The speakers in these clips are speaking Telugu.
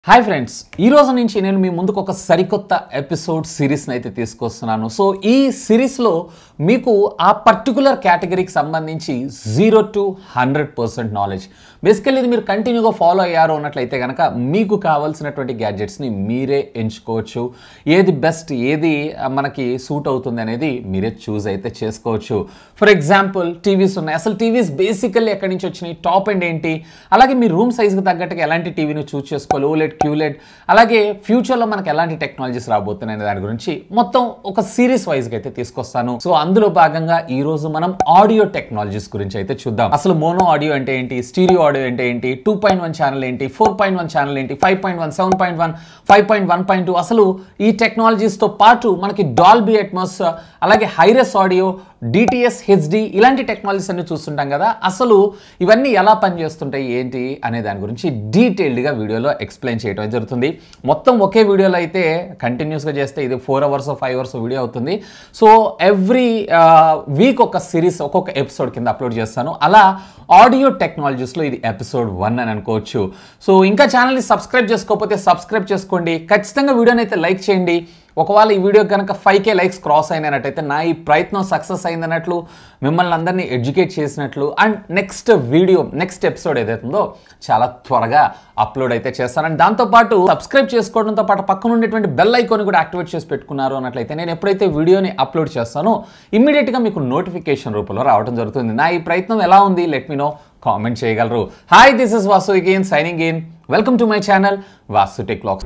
హాయ్ ఫ్రెండ్స్ ఈ రోజు నుంచి నేను మీ ముందుకు ఒక సరికొత్త ఎపిసోడ్ సిరీస్ని అయితే తీసుకొస్తున్నాను సో ఈ సిరీస్లో మీకు ఆ పర్టికులర్ కేటగిరీకి సంబంధించి zero to hundred percent knowledge basically ఇది మీరు కంటిన్యూగా ఫాలో అయ్యారు అన్నట్లయితే కనుక మీకు కావాల్సినటువంటి గ్యాడ్జెట్స్ని మీరే ఎంచుకోవచ్చు ఏది బెస్ట్ ఏది ఆ, మనకి సూట్ అవుతుంది అనేది మీరే చూస్ అయితే చేసుకోవచ్చు ఫర్ ఎగ్జాంపుల్ టీవీస్ ఉన్నాయి అసలు టీవీస్ బేసికల్లీ ఎక్కడి నుంచి వచ్చినాయి టాప్ అండ్ ఏంటి అలాగే మీ రూమ్ సైజ్కి తగ్గట్టుగా ఎలాంటి టీవీని చూస్ చేసుకోవాలి ఓలెడ్ క్యూలెడ్ అలాగే ఫ్యూచర్లో మనకి ఎలాంటి టెక్నాలజీస్ రాబోతున్నాయి అనే దాని గురించి మొత్తం ఒక సిరీస్ వైజ్గా అయితే తీసుకొస్తాను సో అందులో భాగంగా ఈ రోజు మనం ఆడియో టెక్నాలజీస్ గురించి అయితే చూద్దాం అసలు మోనో ఆడియో అంటే ఏంటి స్టీరియో ఆడియో అంటే ఏంటి టూ పాయింట్ వన్ ఛానల్ ఏంటి ఫోర్ పాయింట్ వన్ ఛానల్ ఏంటి five point one seven point one five point one point two అసలు ఈ టెక్నాలజీస్తో పాటు మనకి డాల్బీ అట్మాస్ అలాగే హైరెస్ ఆడియో డిటిఎస్ హెచ్డి ఇలాంటి టెక్నాలజీస్ అన్ని చూస్తుంటాం కదా అసలు ఇవన్నీ ఎలా పనిచేస్తుంటాయి ఏంటి అనే దాని గురించి డీటెయిల్డ్గా వీడియోలో ఎక్స్ప్లెయిన్ చేయడం అయితే జరుగుతుంది మొత్తం ఒకే వీడియోలో అయితే కంటిన్యూస్గా చేస్తే ఇది four hours five hours video అవుతుంది సో ఎవ్రీ వీక్ ఒక సిరీస్ ఒక్కొక్క ఎపిసోడ్ కింద అప్లోడ్ చేస్తాను అలా ఆడియో టెక్నాలజీస్లో ఇది ఎపిసోడ్ వన్ అని అనుకోవచ్చు సో ఇంకా ఛానల్ని సబ్స్క్రైబ్ చేసుకోకపోతే సబ్స్క్రైబ్ చేసుకోండి ఖచ్చితంగా వీడియోని అయితే లైక్ చేయండి ఒకవేళ ఈ వీడియో కనుక ఫైవ్ కే లైక్స్ క్రాస్ అయినట్టయితే నా ఈ ప్రయత్నం సక్సెస్ అయిందన్నట్లు మిమ్మల్ని అందరినీ ఎడ్యుకేట్ చేసినట్లు and next video next episode ఏదైతుందో చాలా త్వరగా అప్లోడ్ అయితే చేస్తాను అండ్ దాంతోపాటు సబ్స్క్రైబ్ చేసుకోవడంతో పాటు పక్కన ఉండేటువంటి బెల్ ఐకాన్ కూడా యాక్టివేట్ చేసి పెట్టుకున్నారు అన్నట్లయితే నేను ఎప్పుడైతే వీడియోని అప్లోడ్ చేస్తానో ఇమ్మీడియట్గా మీకు నోటిఫికేషన్ రూపంలో రావడం జరుగుతుంది నా ఈ ప్రయత్నం ఎలా ఉంది లెట్ మీ నో కామెంట్ చేయగలరు hi this is Vasu again signing in welcome to my channel Vasu tech talks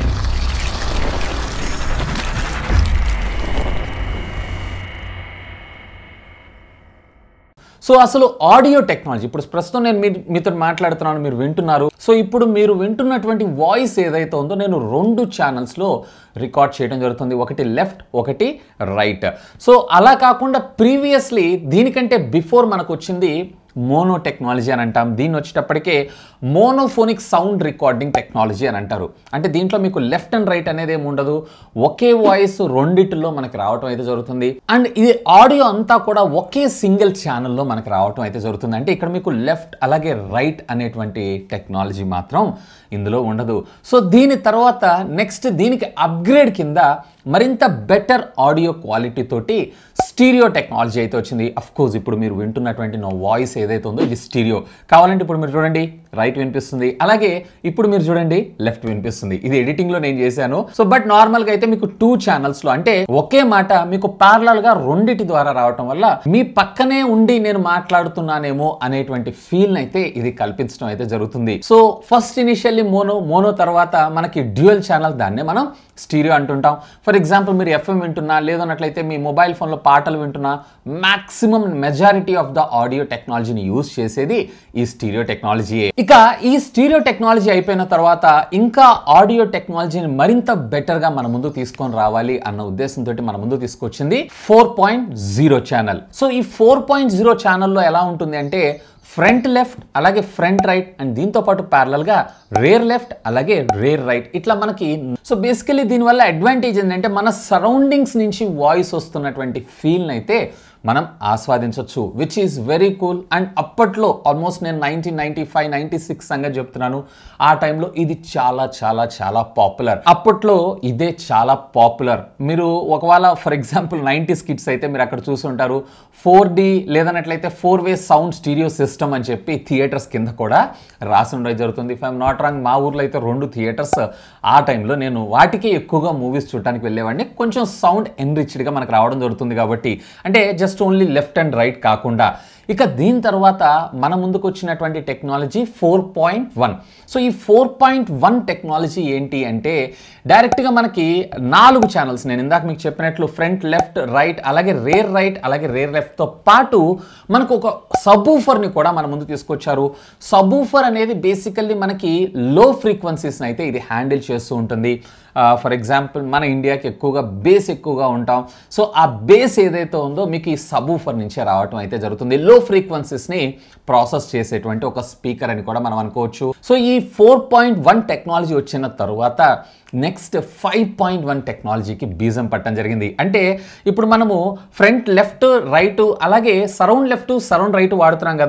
so అసలు ఆడియో టెక్నాలజీ ఇప్పుడు ప్రస్తుతం నేను మీ మీతో మాట్లాడుతున్నాను మీరు వింటున్నారు సో ఇప్పుడు మీరు వింటున్నటువంటి వాయిస్ ఏదైతే ఉందో నేను రెండు ఛానల్స్లో రికార్డ్ చేయడం జరుగుతుంది ఒకటి లెఫ్ట్ ఒకటి రైట్ సో అలా కాకుండా ప్రీవియస్లీ దీనికంటే బిఫోర్ మనకు వచ్చింది మోనో టెక్నాలజీ అని అంటాం దీన్ని వచ్చేటప్పటికే మోనోఫోనిక్ సౌండ్ రికార్డింగ్ టెక్నాలజీ అని అంటారు అంటే దీంట్లో మీకు లెఫ్ట్ అండ్ రైట్ అనేది ఏమి ఉండదు ఒకే వాయిస్ రెండిటిలో మనకి రావటం అయితే జరుగుతుంది అండ్ ఇది ఆడియో అంతా కూడా ఒకే సింగిల్ ఛానల్లో మనకి రావటం అయితే జరుగుతుంది అంటే ఇక్కడ మీకు లెఫ్ట్ అలాగే రైట్ అనేటువంటి టెక్నాలజీ మాత్రం ఇందులో ఉండదు సో దీని తర్వాత నెక్స్ట్ దీనికి అప్గ్రేడ్ కింద మరింత బెటర్ ఆడియో క్వాలిటీ తోటి స్టీరియో టెక్నాలజీ అయితే వచ్చింది అఫ్ కోర్స్ ఇప్పుడు మీరు వింటున్నటువంటి నా వాయిస్ ఏదైతే ఉందో ఇది స్టీరియో కావాలంటే ఇప్పుడు మీరు చూడండి రైట్ వినిపిస్తుంది అలాగే ఇప్పుడు మీరు చూడండి లెఫ్ట్ వినిపిస్తుంది ఇది ఎడిటింగ్ లో నేను చేశాను సో బట్ నార్మల్ గా అయితే మీకు టూ ఛానల్స్ లో అంటే ఒకే మాట మీకు పార్లల్ గా రెండిటి ద్వారా రావటం వల్ల మీ పక్కనే ఉండి నేను మాట్లాడుతున్నానేమో అనేటువంటి ఫీల్ అయితే ఇది కల్పించడం అయితే జరుగుతుంది so first initially mono mono తర్వాత మనకి డ్యూయల్ ఛానల్ దాన్నే మనం స్టీరియో అంటుంటాం ఫర్ ఎగ్జాంపుల్ మీరు ఎఫ్ఎం వింటున్నా లేదన్నట్లయితే మీ మొబైల్ ఫోన్లో పాటలు వింటున్నా maximum majority of the audio టెక్నాలజీని యూజ్ చేసేది ఈ స్టీరియో టెక్నాలజీయే ఇక ఈ స్టీరియో టెక్నాలజీ అయిపోయిన తర్వాత ఇంకా ఆడియో టెక్నాలజీని మరింత బెటర్గా మన ముందు తీసుకొని రావాలి అన్న ఉద్దేశంతో మన ముందు తీసుకొచ్చింది four point zero channel so ఈ ఫోర్ పాయింట్ జీరో ఛానల్లో ఎలా ఉంటుంది అంటే ఫ్రంట్ లెఫ్ట్ అలాగే ఫ్రంట్ రైట్ అండ్ దీంతో పాటు ప్యారలల్ గా రేర్ లెఫ్ట్ అలాగే రేర్ రైట్ ఇట్లా మనకి సో బేసికలీ దీనివల్ల అడ్వాంటేజ్ ఏంటంటే మన సరౌండింగ్స్ నుంచి వాయిస్ వస్తున్నటువంటి ఫీల్ అయితే మనం ఆస్వాదించవచ్చు which is very cool and అప్పట్లో ఆల్మోస్ట్ నేను nineteen ninety five ninety six సంగతి చెప్తున్నాను ఆ టైంలో ఇది చాలా చాలా చాలా పాపులర్ అప్పట్లో ఇదే చాలా పాపులర్ మీరు ఒకవేళ ఫర్ ఎగ్జాంపుల్ నైంటీ స్కిట్స్ అయితే మీరు అక్కడ చూసుంటారు ఫోర్ డి లేదన్నట్లయితే four way sound stereo system అని చెప్పి థియేటర్స్ కింద కూడా రాసి ఉండడం జరుగుతుంది ఇఫ్ ఐఎమ్ నాట్ రాంగ్ మా ఊర్లో అయితే రెండు థియేటర్స్ ఆ టైంలో నేను వాటికి ఎక్కువగా మూవీస్ చూడటానికి వెళ్ళేవాడిని కొంచెం సౌండ్ ఎన్రిచ్డ్గా మనకు రావడం జరుగుతుంది కాబట్టి అంటే just only left and right కాకుండా ఇక దీని తర్వాత మన ముందుకు వచ్చినటువంటి technology four point one so ఈ ఫోర్ పాయింట్ వన్ టెక్నాలజీ ఏంటి అంటే డైరెక్ట్గా మనకి నాలుగు ఛానల్స్ నేను ఇందాక మీకు చెప్పినట్లు ఫ్రంట్ లెఫ్ట్ రైట్ అలాగే రేర్ రైట్ అలాగే రేర్ లెఫ్ట్తో పాటు మనకు ఒక సబూఫర్ని కూడా మన ముందు తీసుకొచ్చారు సబూఫర్ అనేది బేసికల్లీ మనకి లో ఫ్రీక్వెన్సీస్ని అయితే ఇది హ్యాండిల్ చేస్తూ ఉంటుంది ఫర్ ఎగ్జాంపుల్ మన ఇండియాకి ఎక్కువగా బేస్ ఎక్కువగా ఉంటాం సో ఆ బేస్ ఏదైతే ఉందో మీకు ఈ సబూఫర్ నుంచే రావటం అయితే జరుగుతుంది లో ఫ్రీక్వెన్సీస్ని ప్రాసెస్ చేసేటువంటి ఒక స్పీకర్ అని కూడా మనం అనుకోవచ్చు సో ఈ ఫోర్ పాయింట్ వన్ టెక్నాలజీ వచ్చిన తర్వాత నెక్స్ట్ ఫైవ్ పాయింట్ వన్ టెక్నాలజీకి బీజం పట్టడం జరిగింది అంటే ఇప్పుడు మనము ఫ్రంట్ లెఫ్ట్ రైట్ అలాగే సరౌండ్ లెఫ్ట్ సరౌండ్ రైట్ వాడుతున్నాం కదా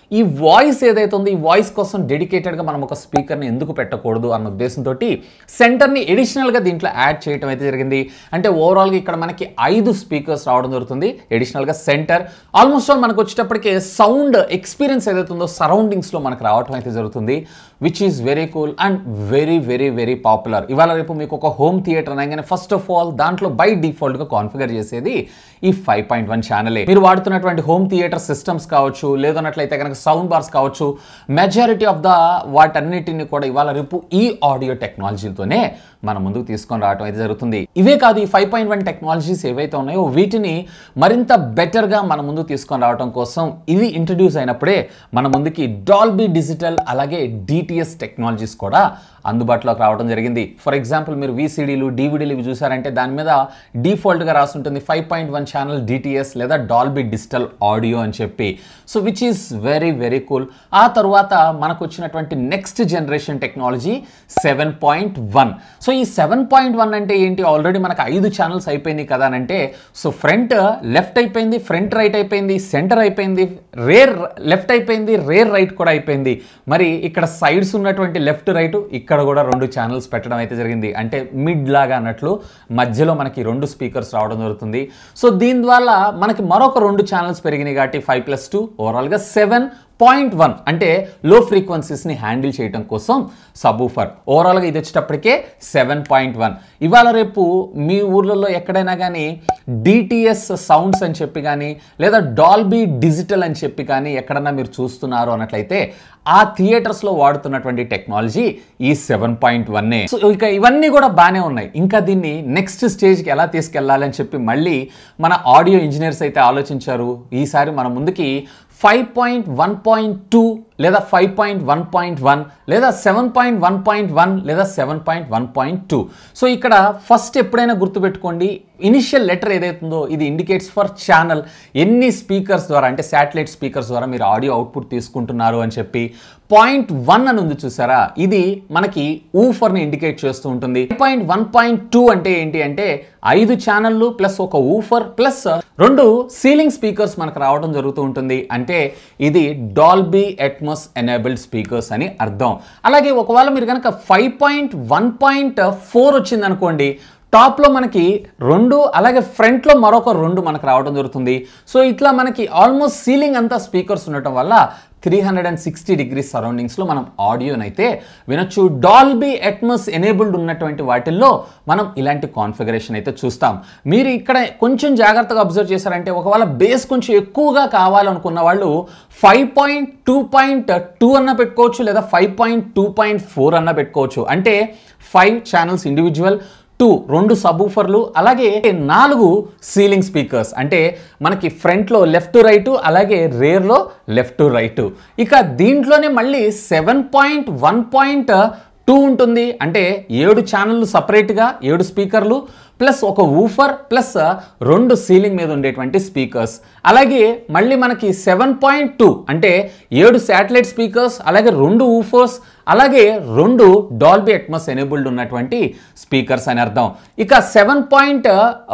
ఈ వాయిస్ ఏదైతే ఉందో ఈ వాయిస్ కోసం డెడికేటెడ్గా మనం ఒక స్పీకర్ని ఎందుకు పెట్టకూడదు అన్న ఉద్దేశంతో సెంటర్ని ఎడిషనల్గా దీంట్లో యాడ్ చేయడం అయితే జరిగింది అంటే ఓవరాల్గా ఇక్కడ మనకి ఐదు స్పీకర్స్ రావడం జరుగుతుంది ఎడిషనల్గా సెంటర్ ఆల్మోస్ట్ ఆల్ మనకు వచ్చేటప్పటికే సౌండ్ ఎక్స్పీరియన్స్ ఏదైతే ఉందో సరౌండింగ్స్లో మనకు రావడం అయితే జరుగుతుంది which is very cool and very very very popular ఇవాళ రేపు మీకు ఒక హోమ్ థియేటర్ అనగానే ఫస్ట్ ఆఫ్ ఆల్ దాంట్లో బై డిఫాల్ట్గా కాన్ఫిగర్ చేసేది ఈ ఫైవ్ పాయింట్ వన్ ఛానలే మీరు వాడుతున్నటువంటి హోమ్ థియేటర్ సిస్టమ్స్ కావచ్చు లేదన్నట్లయితే కనుక సౌండ్ బార్స్ కావచ్చు మెజారిటీ ఆఫ్ ద వాటన్నిటిని కూడా ఇవాళ రేపు ఈ ఆడియో టెక్నాలజీతోనే మన ముందుకు తీసుకొని రావడం అయితే జరుగుతుంది ఇవే కాదు ఈ ఫైవ్ పాయింట్ వన్ టెక్నాలజీస్ ఏవైతే ఉన్నాయో వీటిని మరింత బెటర్గా మన ముందు తీసుకొని రావడం కోసం ఇవి ఇంట్రడ్యూస్ అయినప్పుడే మన ముందుకి డాల్బీ డిజిటల్ అలాగే డిటిఎస్ టెక్నాలజీస్ కూడా అందుబాటులోకి రావడం జరిగింది ఫర్ ఎగ్జాంపుల్ మీరు వీసీడీలు డీవీడీలు ఇవి చూసారంటే దాని మీద డిఫాల్ట్గా రాసి ఉంటుంది five point one channel DTS లేదా డాల్బీ డిజిటల్ ఆడియో అని చెప్పి so which is very very cool ఆ తర్వాత మనకు వచ్చినటువంటి next generation technology seven point one so ఈ సెవెన్ పాయింట్ వన్ అంటే ఏంటి ఆల్రెడీ మనకు ఐదు ఛానల్స్ అయిపోయినాయి కదా అని అంటే సో ఫ్రంట్ లెఫ్ట్ అయిపోయింది ఫ్రంట్ రైట్ అయిపోయింది సెంటర్ అయిపోయింది రేర్ లెఫ్ట్ అయిపోయింది రేర్ రైట్ కూడా అయిపోయింది మరి ఇక్కడ సైడ్స్ ఉన్నటువంటి లెఫ్ట్ రైట్ ఇక్కడ కూడా రెండు ఛానల్స్ పెట్టడం అయితే జరిగింది అంటే మిడ్ లాగా అన్నట్లు మధ్యలో మనకి రెండు స్పీకర్స్ రావడం జరుగుతుంది సో దీని ద్వారా మనకి మరొక రెండు ఛానల్స్ పెరిగినాయి కాబట్టి ఫైవ్ ప్లస్ టూ ఓవరాల్గా సెవెన్ పాయింట్ వన్ అంటే లో ఫ్రీక్వెన్సీస్ని హ్యాండిల్ చేయడం కోసం సబూఫర్ ఓవరాల్గా ఇది వచ్చేటప్పటికే సెవెన్ పాయింట్ వన్ ఇవాళ రేపు మీ ఊర్లలో ఎక్కడైనా కానీ డిటిఎస్ సౌండ్స్ అని చెప్పి కానీ లేదా డాల్బీ డిజిటల్ అని చెప్పి కానీ ఎక్కడన్నా మీరు చూస్తున్నారు అన్నట్లయితే ఆ థియేటర్స్లో వాడుతున్నటువంటి టెక్నాలజీ ఈ సెవెన్ పాయింట్ వన్నే సో ఇక ఇవన్నీ కూడా బాగానే ఉన్నాయి ఇంకా దీన్ని నెక్స్ట్ స్టేజ్కి ఎలా తీసుకెళ్లాలని చెప్పి మళ్ళీ మన ఆడియో ఇంజనీర్స్ అయితే ఆలోచించారు ఈసారి మన ముందుకి five point one point two లేదా five point one point one లేదా seven point one point one లేదా seven point one point two so ఇక్కడ ఫస్ట్ ఎప్పుడైనా గుర్తుపెట్టుకోండి ఇనిషియల్ లెటర్ ఏదైతుందో ఇది ఇండికేట్స్ ఫర్ ఛానల్ ఎన్ని స్పీకర్స్ ద్వారా అంటే శాటిలైట్ స్పీకర్స్ ద్వారా మీరు ఆడియో అవుట్పుట్ తీసుకుంటున్నారు అని చెప్పి పాయింట్ వన్ అని ఉంది చూసారా ఇది మనకి ఊఫర్ని ఇండికేట్ చేస్తూ ఉంటుంది పాయింట్ వన్ పాయింట్ టూ అంటే ఏంటి అంటే ఐదు ఛానళ్ళు ప్లస్ ఒక ఊఫర్ ప్లస్ రెండు సీలింగ్ స్పీకర్స్ మనకు రావడం జరుగుతూ ఉంటుంది అంటే ఇది డాల్బీ ఎట్మోస్ ఎనేబుల్డ్ స్పీకర్స్ అని అర్థం అలాగే ఒకవేళ మీరు కనుక five point one point four వచ్చింది అనుకోండి టాప్లో మనకి రెండు అలాగే ఫ్రంట్లో మరొక రెండు మనకు రావడం జరుగుతుంది సో ఇట్లా మనకి ఆల్మోస్ట్ సీలింగ్ అంతా స్పీకర్స్ ఉండటం వల్ల three hundred and sixty degrees సరౌండింగ్స్లో మనం ఆడియోనైతే వినొచ్చు డాల్బీ ఎట్మస్ ఎనేబుల్డ్ ఉన్నటువంటి వాటిల్లో మనం ఇలాంటి కాన్ఫిగరేషన్ అయితే చూస్తాం మీరు ఇక్కడ కొంచెం జాగ్రత్తగా అబ్జర్వ్ చేశారంటే ఒకవేళ బేస్ కొంచెం ఎక్కువగా కావాలనుకున్న వాళ్ళు five point two point two అన్న పెట్టుకోవచ్చు లేదా five point two point four అన్న పెట్టుకోవచ్చు అంటే ఫైవ్ ఛానల్స్ ఇండివిజువల్ టూ రెండు సబూఫర్లు అలాగే నాలుగు సీలింగ్ స్పీకర్స్ అంటే మనకి ఫ్రంట్లో లెఫ్ట్ టు రైట్ అలాగే రేర్లో లెఫ్ట్ టు రైట్ ఇక దీంట్లోనే మళ్ళీ seven point one point two ఉంటుంది అంటే ఏడు ఛానళ్ళు సపరేట్గా ఏడు స్పీకర్లు ప్లస్ ఒక ఊఫర్ ప్లస్ రెండు సీలింగ్ మీద ఉండేటువంటి స్పీకర్స్ అలాగే మళ్ళీ మనకి సెవెన్ పాయింట్ టూ అంటే ఏడు శాటిలైట్ స్పీకర్స్ అలాగే రెండు ఊఫర్స్ అలాగే రెండు డాల్బీ అట్మస్ ఎనేబుల్డ్ ఉన్నటువంటి స్పీకర్స్ అని అర్థం ఇక seven point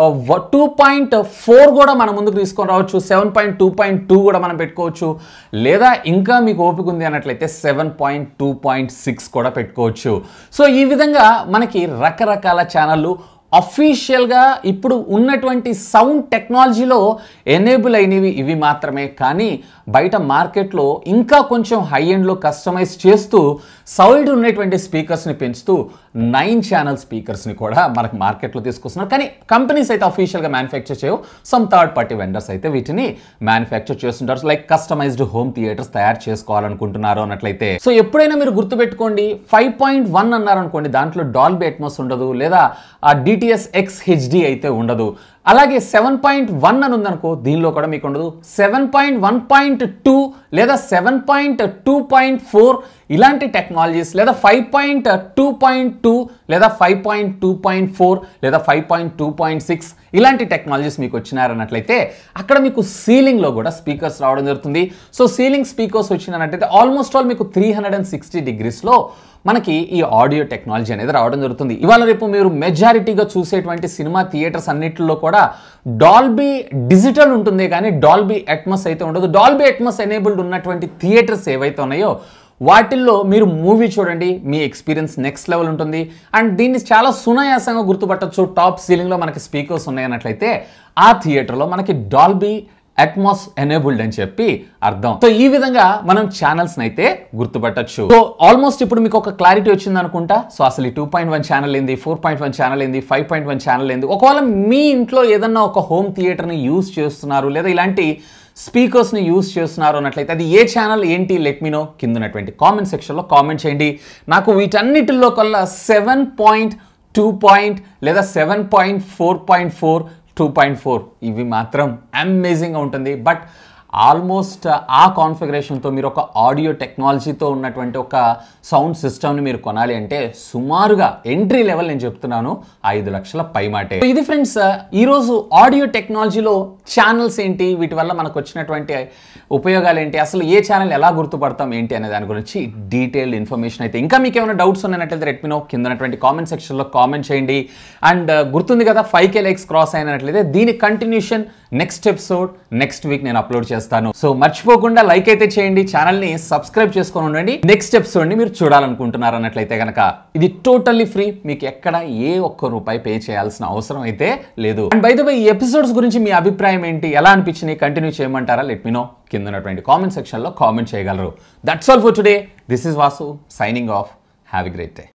two point four కూడా మన ముందుకు తీసుకొని రావచ్చు seven point two point two కూడా మనం పెట్టుకోవచ్చు లేదా ఇంకా మీకు ఓపిక ఉంది అన్నట్లయితే seven point two point six కూడా పెట్టుకోవచ్చు సో ఈ విధంగా మనకి రకరకాల ఛానళ్ళు అఫీషియల్గా ఇప్పుడు ఉన్నటువంటి సౌండ్ టెక్నాలజీలో ఎనేబుల్ అయినవి ఇవి మాత్రమే కానీ బయట మార్కెట్లో ఇంకా కొంచెం హై ఎండ్లో కస్టమైజ్ చేస్తూ సౌండ్ ఉన్నటువంటి స్పీకర్స్ని పెంచుతూ నైన్ ఛానల్ స్పీకర్స్ని కూడా మనకు మార్కెట్లో తీసుకొస్తున్నారు కానీ కంపెనీస్ అయితే అఫీషియల్గా మ్యానుఫ్యాక్చర్ చేయవు సమ్ థర్డ్ పార్టీ వెండర్స్ అయితే వీటిని మ్యానుఫ్యాక్చర్ చేస్తుంటారు లైక్ కస్టమైజ్డ్ హోమ్ థియేటర్స్ తయారు చేసుకోవాలనుకుంటున్నారు అన్నట్లయితే సో ఎప్పుడైనా మీరు గుర్తుపెట్టుకోండి ఫైవ్ పాయింట్ వన్ అన్నారనుకోండి దాంట్లో డాల్బీ అట్మోస్ ఉండదు లేదా ఆ డిటిఎస్ ఎక్స్ హెచ్డి అయితే ఉండదు అలాగే సెవెన్ పాయింట్ వన్ అని ఉందనుకో దీనిలో కూడా మీకు ఉండదు seven point one point two లేదా seven point two point four ఇలాంటి టెక్నాలజీస్ లేదా five point two point two లేదా five point two point four లేదా five point two point six ఇలాంటి టెక్నాలజీస్ మీకు వచ్చినారన్నట్లయితే అక్కడ మీకు సీలింగ్లో కూడా స్పీకర్స్ రావడం జరుగుతుంది సో సీలింగ్ స్పీకర్స్ వచ్చినట్టయితే ఆల్మోస్ట్ ఆల్ మీకు త్రీ హండ్రెడ్ అండ్ సిక్స్టీ డిగ్రీస్లో మనకి ఈ ఆడియో టెక్నాలజీ అనేది రావడం జరుగుతుంది ఇవాళ రేపు మీరు మెజారిటీగా చూసేటువంటి సినిమా థియేటర్స్ అన్నిటిలో కూడా డాల్బీ డిజిటల్ ఉంటుంది కానీ డాల్బీ అట్మస్ అయితే ఉండదు డాల్బీ అట్మస్ ఎనేబుల్డ్ ఉన్నటువంటి థియేటర్స్ ఏవైతే ఉన్నాయో వాటిల్లో మీరు మూవీ చూడండి మీ ఎక్స్పీరియన్స్ నెక్స్ట్ లెవెల్ ఉంటుంది అండ్ దీన్ని చాలా సునాయాసంగా గుర్తుపట్టచ్చు టాప్ సీలింగ్లో మనకి స్పీకర్స్ ఉన్నాయన్నట్లయితే ఆ థియేటర్లో మనకి డాల్బీ అట్మాస్ ఎనేబుల్డ్ అని చెప్పి అర్థం సో ఈ విధంగా మనం ఛానల్స్ అయితే గుర్తుపట్టచ్చు సో ఆల్మోస్ట్ ఇప్పుడు మీకు ఒక క్లారిటీ వచ్చింది అనుకుంటా సో అసలు ఈ టూ పాయింట్ వన్ ఛానల్ ఏంది ఫోర్ పాయింట్ వన్ ఛానల్ ఏంది ఫైవ్ పాయింట్ వన్ ఛానల్ ఏంది ఒకవేళ మీ ఇంట్లో ఏదన్నా ఒక హోమ్ థియేటర్ని యూజ్ చేస్తున్నారు లేదా ఇలాంటి స్పీకర్స్ని యూజ్ చేస్తున్నారు అన్నట్లయితే అది ఏ ఛానల్ ఏంటి లెట్ మీ నో కింద ఉన్నటువంటి కామెంట్ సెక్షన్లో కామెంట్ చేయండి నాకు వీటన్నిటిలో కల్లా సెవెన్ పాయింట్ టూ పాయింట్ లేదా seven point four point four two point four ఇవి మాత్రం అమేజింగ్గా ఉంటుంది బట్ ఆల్మోస్ట్ ఆ కాన్ఫిగరేషన్తో మీరు ఒక ఆడియో టెక్నాలజీతో ఉన్నటువంటి ఒక సౌండ్ సిస్టమ్ని మీరు కొనాలి అంటే సుమారుగా ఎంట్రీ లెవెల్ నేను చెప్తున్నాను ఐదు లక్షల పైమాటే ఇది ఫ్రెండ్స్ ఈరోజు ఆడియో టెక్నాలజీలో ఛానల్స్ ఏంటి వీటి వల్ల మనకు వచ్చినటువంటి ఉపయోగాలు ఏంటి అసలు ఏ ఛానల్ ఎలా గుర్తుపడతాం ఏంటి అనే దాని గురించి డీటెయిల్డ్ ఇన్ఫర్మేషన్ అయితే ఇంకా మీకు ఏమైనా డౌట్స్ ఉన్నట్లయితే రెడ్మీనో కింద ఉన్నటువంటి కామెంట్ సెక్షన్లో కామెంట్ చేయండి అండ్ గుర్తుంది కదా ఫైవ్ కే లైక్స్ క్రాస్ అయినట్లయితే దీని continuation next episode next week నేను అప్లోడ్ చేస్తాను సో మర్చిపోకుండా లైక్ అయితే చేయండి ఛానల్ ని సబ్స్క్రైబ్ చేసుకొని ఉండండి నెక్స్ట్ ఎపిసోడ్ ని మీరు చూడాలనుకుంటున్నారు అన్నట్లయితే కనుక ఇది టోటల్లీ ఫ్రీ మీకు ఎక్కడ ఏ ఒక్క రూపాయి పే చేయాల్సిన అవసరం అయితే లేదు అండ్ బై ద వే ఈ ఎపిసోడ్స్ గురించి మీ అభిప్రాయం ఏంటి ఎలా అనిపించింది కంటిన్యూ చేయమంటారా లెట్ మీ నో కింద ఉన్నటువంటి కామెంట్ సెక్షన్లో కామెంట్ చేయగలరు that's all for today this is Vasu signing off have a great day